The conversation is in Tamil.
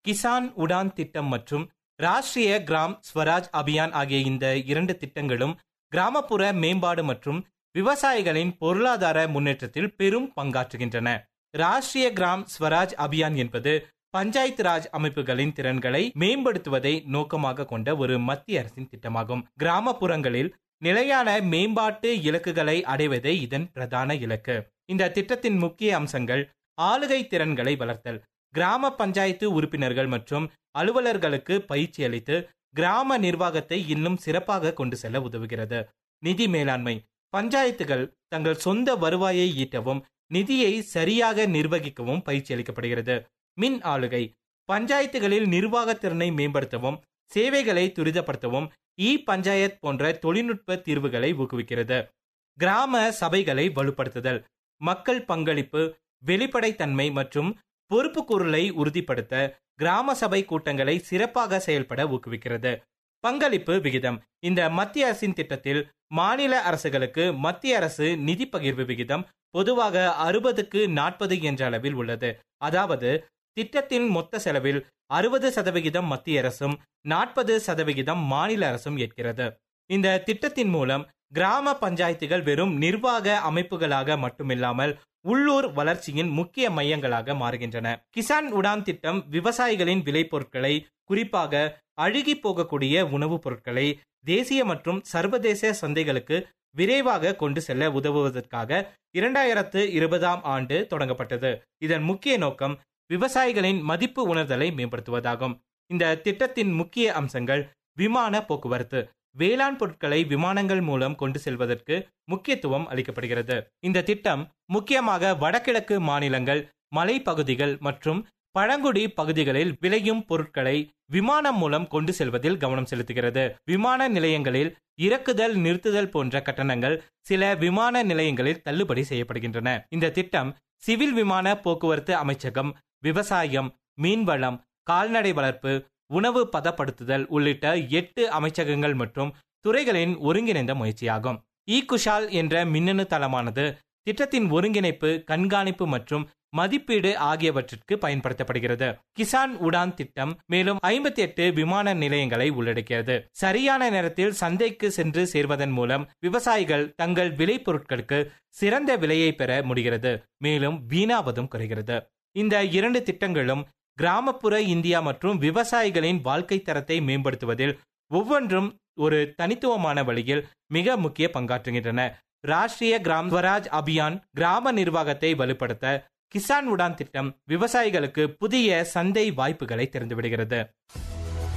கிசான் உடான் திட்டம் மற்றும் ராஷ்டிரிய கிராம் ஸ்வராஜ் அபியான் ஆகிய இந்த இரண்டு திட்டங்களும் கிராமப்புற மேம்பாடு மற்றும் விவசாயிகளின் பொருளாதார முன்னேற்றத்தில் பெரும் பங்காற்றுகின்றன ராஷ்டிரிய கிராம் ஸ்வராஜ் அபியான் என்பது பஞ்சாயத்து ராஜ் அமைப்புகளின் திறன்களை மேம்படுத்துவதை நோக்கமாக கொண்ட ஒரு மத்திய அரசின் திட்டமாகும் கிராமப்புறங்களில் நிலையான மேம்பாட்டு இலக்குகளை அடைவதே இதன் பிரதான இலக்கு இந்த திட்டத்தின் முக்கிய அம்சங்கள் ஆளுகை திறன்களை வளர்த்தல் கிராம பஞ்சாயத்து உறுப்பினர்கள் மற்றும் அலுவலர்களுக்கு பயிற்சி அளித்து கிராம நிர்வாகத்தை இன்னும் சிறப்பாக கொண்டு செல்ல உதவுகிறது நிதி மேலாண்மை பஞ்சாயத்துகள் தங்கள் சொந்த வருவாயை ஈட்டவும் நிதியை சரியாக நிர்வகிக்கவும் பயிற்சி அளிக்கப்படுகிறது மின் ஆளுகை பஞ்சாயத்துகளில் நிர்வாகத்திறனை மேம்படுத்தவும் சேவைகளை துரிதப்படுத்தவும் இ பஞ்சாயத் போன்ற தொழில்நுட்ப தீர்வுகளை ஊக்குவிக்கிறது கிராம சபைகளை வலுப்படுத்துதல் மக்கள் பங்களிப்பு வெளிப்படைத்தன்மை மற்றும் பொறுப்புக்கூறலை உறுதிப்படுத்த கிராம சபை கூட்டங்களை சிறப்பாக செயல்பட ஊக்குவிக்கிறது பங்களிப்பு விகிதம் இந்த மத்திய அரசின் திட்டத்தில் மாநில அரசுகளுக்கு மத்திய அரசு நிதி பகிர்வு விகிதம் பொதுவாக அறுபதுக்கு நாற்பது என்ற அளவில் உள்ளது அதாவது திட்டத்தின் மொத்த செலவில் அறுபது சதவிகிதம் மத்திய அரசும் நாற்பது சதவிகிதம் மாநில அரசும் ஏற்கிறது இந்த திட்டத்தின் மூலம் கிராம பஞ்சாயத்துகள் வெறும் நிர்வாக அமைப்புகளாக மட்டுமில்லாமல் உள்ளூர் வளர்ச்சியின் முக்கிய மையங்களாக மாறுகின்றன கிசான் உடான் திட்டம் விவசாயிகளின் விளைபொருட்களை குறிப்பாக அழுகி போகக்கூடிய உணவுப் பொருட்களை தேசிய மற்றும் சர்வதேச சந்தைகளுக்கு விரைவாக கொண்டு செல்ல உதவுவதற்காக இரண்டாயிரத்து இருபதாம் ஆண்டு தொடங்கப்பட்டது இதன் முக்கிய நோக்கம் விவசாயிகளின் மதிப்பு உணர்தலை மேம்படுத்துவதாகும் இந்த திட்டத்தின் முக்கிய அம்சங்கள் விமான போக்குவரத்து வேளாண் பொருட்களை விமானங்கள் மூலம் கொண்டு செல்வதற்கு முக்கியத்துவம் அளிக்கப்படுகிறது இந்த திட்டம் முக்கியமாக வடகிழக்கு மாநிலங்கள் மலைப்பகுதிகள் மற்றும் பழங்குடி பகுதிகளில் விளையும் பொருட்களை விமானம் மூலம் கொண்டு செல்வதில் கவனம் செலுத்துகிறது விமான நிலையங்களில் இறக்குதல் நிறுத்துதல் போன்ற கட்டணங்கள் சில விமான நிலையங்களில் தள்ளுபடி செய்யப்படுகின்றன இந்த திட்டம் சிவில் விமான போக்குவரத்து அமைச்சகம் விவசாயம் மீன்வளம் கால்நடை வளர்ப்பு உணவு பதப்படுத்துதல் உள்ளிட்ட எட்டு அமைச்சகங்கள் மற்றும் துறைகளின் ஒருங்கிணைந்த முயற்சியாகும் இ குஷால் என்ற மின்னணு தளமானது திட்டத்தின் ஒருங்கிணைப்பு கண்காணிப்பு மற்றும் மதிப்பீடு ஆகியவற்றிற்கு பயன்படுத்தப்படுகிறது கிசான் உடான் திட்டம் மேலும் ஐம்பத்தி எட்டு விமான நிலையங்களை உள்ளடக்கியது சரியான நேரத்தில் சந்தைக்கு சென்று சேர்வதன் மூலம் விவசாயிகள் தங்கள் விளைபொருட்களுக்கு சிறந்த விலையை பெற முடிகிறது மேலும் வீணாவதும் குறைகிறது இந்த இரண்டு திட்டங்களும் கிராமப்புற இந்தியா மற்றும் விவசாயிகளின் வாழ்க்கை தரத்தை மேம்படுத்துவதில் ஒவ்வொன்றும் ஒரு தனித்துவமான வழியில் மிக முக்கிய பங்காற்றுகின்றன ராஷ்டிரிய கிராம் ஸ்வராஜ் அபியான் கிராம நிர்வாகத்தை வலுப்படுத்த கிசான் உடான் திட்டம் விவசாயிகளுக்கு புதிய சந்தை வாய்ப்புகளை திறந்துவிடுகிறது